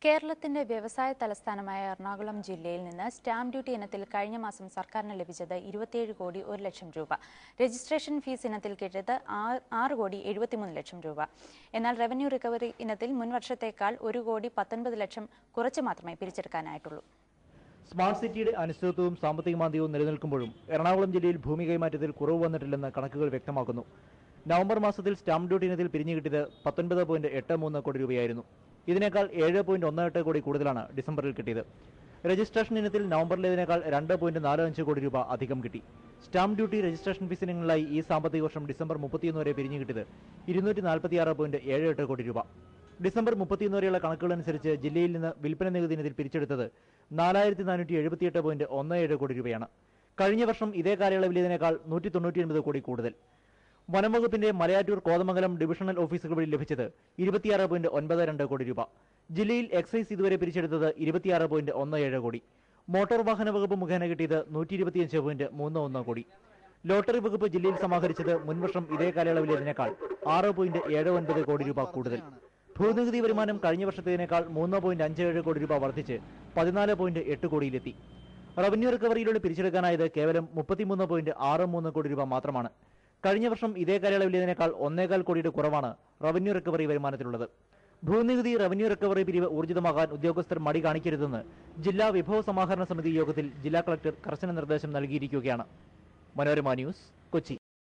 കേരളത്തിന്റെ വ്യവസായ തലസ്ഥാനമായ എറണാകുളം ജില്ലയിൽ നിന്ന് സ്റ്റാമ്പ് ഡ്യൂട്ടി ഇനത്തിൽ കഴിഞ്ഞ മാസം സർക്കാരിന് ലഭിച്ചത് ഇരുപത്തിയേഴ് കോടി ഒരു ലക്ഷം രൂപ രജിസ്ട്രേഷൻ ഫീസ് ഇനത്തിൽ കിട്ടിയത് ആ- ആറ് കോടി എഴുപത്തിമൂന്ന് ലക്ഷം രൂപ എന്നാൽ റവന്യൂ റിക്കവറി ഇനത്തിൽ മുൻവർഷത്തേക്കാൾ ഒരു കോടി പത്തൊൻപത് ലക്ഷം കുറച്ച് മാത്രമേ പിരിച്ചെടുക്കാനായിട്ടുള്ളൂ സ്മാർട്ട് സിറ്റിയുടെ അനിശ്ചിതത്വവും സാമ്പത്തിക മാന്ദ്യവും നിലനിൽക്കുമ്പോഴും എറണാകുളം ജില്ലയിൽ ഭൂമി കൈമാറ്റത്തിൽ കുറവ് വന്നിട്ടില്ലെന്ന് കണക്കുകൾ വ്യക്തമാക്കുന്നു നവംബർ മാസത്തിൽ സ്റ്റാമ്പ് ഡ്യൂട്ടി ഇനത്തിൽ പിരിഞ്ഞു കിട്ടിയത് പത്തൊൻപത് പോയിന്റ് എട്ട് മൂന്ന് കോടി രൂപയായിരുന്നു ഇതിനേക്കാൾ ഏഴ് പോയിന്റ് ഒന്ന് എട്ട് കോടി കൂടുതലാണ് ഡിസംബറിൽ കിട്ടിയത് രജിസ്ട്രേഷൻ ഇനത്തിൽ നവംബറിലേതിനേക്കാൾ രണ്ട് പോയിന്റ് നാല് അഞ്ച് കോടി രൂപ അധികം കിട്ടി സ്റ്റാമ്പ് ഡ്യൂട്ടി രജിസ്ട്രേഷൻ ഫീസ് ഇനങ്ങളിലായി ഈ സാമ്പത്തിക വർഷം ഡിസംബർ മുപ്പത്തിയൊന്ന് വരെ പിരിഞ്ഞു കിട്ടിയത് ഇരുന്നൂറ്റി നാൽപ്പത്തിയാറ് പോയിന്റ് ഏഴ് എട്ട് കോടി രൂപ ഡിസംബർ മുപ്പത്തിയൊന്ന് വരെയുള്ള കണക്കുകളനുസരിച്ച് ജില്ലയിൽ നിന്ന് വിൽപ്പന നികുതി ഇനത്തിൽ പിരിച്ചെടുത്തത് നാലായിരത്തി നാനൂറ്റി എഴുപത്തിയെട്ട് പോയിന്റ് ഒന്ന് ഏഴ് കോടി രൂപയാണ് കഴിഞ്ഞ വർഷം ഇതേ കാലയളവിൽ ഇതിനേക്കാൾ നൂറ്റി തൊണ്ണൂറ്റി ഒൻപത് കോടി കൂടുതൽ വനംവകുപ്പിന്റെ മലയാറ്റൂർ കോതമംഗലം ഡിവിഷണൽ ഓഫീസുകൾ വഴി ലഭിച്ചത് ഇരുപത്തിയാറ് പോയിന്റ് ഒൻപത് രണ്ട് കോടി രൂപ ജില്ലയിൽ എക്സൈസ് ഇതുവരെ പിരിച്ചെടുത്തത് ഇരുപത്തിയാറ് പോയിന്റ് ഒന്ന് ഏഴ് കോടി മോട്ടോർ വാഹന വകുപ്പ് മുഖേന കിട്ടിയത് നൂറ്റി ഇരുപത്തിയഞ്ച് പോയിന്റ് മൂന്ന് ഒന്ന് കോടി ലോട്ടറി വകുപ്പ് ജില്ലയിൽ സമാഹരിച്ചത് മുൻവർഷം ഇതേ കാലയളവിലേതിനേക്കാൾ ആറ് പോയിന്റ് ഏഴ് ഒൻപത് കോടി രൂപ കൂടുതൽ ഭൂനികുതി വരുമാനം കഴിഞ്ഞ വർഷത്തേതിനേക്കാൾ മൂന്ന് പോയിന്റ് അഞ്ച് ഏഴ് കോടി രൂപ വർദ്ധിച്ച് പതിനാല് പോയിന്റ് എട്ട് കോടിയിലെത്തി റവന്യൂ റിക്കവറിയിലൂടെ പിരിച്ചെടുക്കാനായത് കേവലം മുപ്പത്തിമൂന്ന് പോയിന്റ് ആറ് മൂന്ന് കോടി രൂപ മാത്രമാണ് കഴിഞ്ഞ വർഷം ഇതേ കാലയളവിലേതിനേക്കാൾ ഒന്നേകാൽ കോടിയുടെ കുറവാണ് റവന്യൂ റിക്കവറി വരുമാനത്തിലുള്ളത് ഭൂനികുതി റവന്യൂ റിക്കവറി പിരിവ് ഊർജിതമാകാൻ ഉദ്യോഗസ്ഥർ മടി കാണിക്കരുതെന്ന് ജില്ലാ വിഭവ സമാഹരണ സമിതി യോഗത്തിൽ ജില്ലാ കളക്ടർ കർശന നിർദ്ദേശം നൽകിയിരിക്കുകയാണ് മനോരമ ന്യൂസ് കൊച്ചി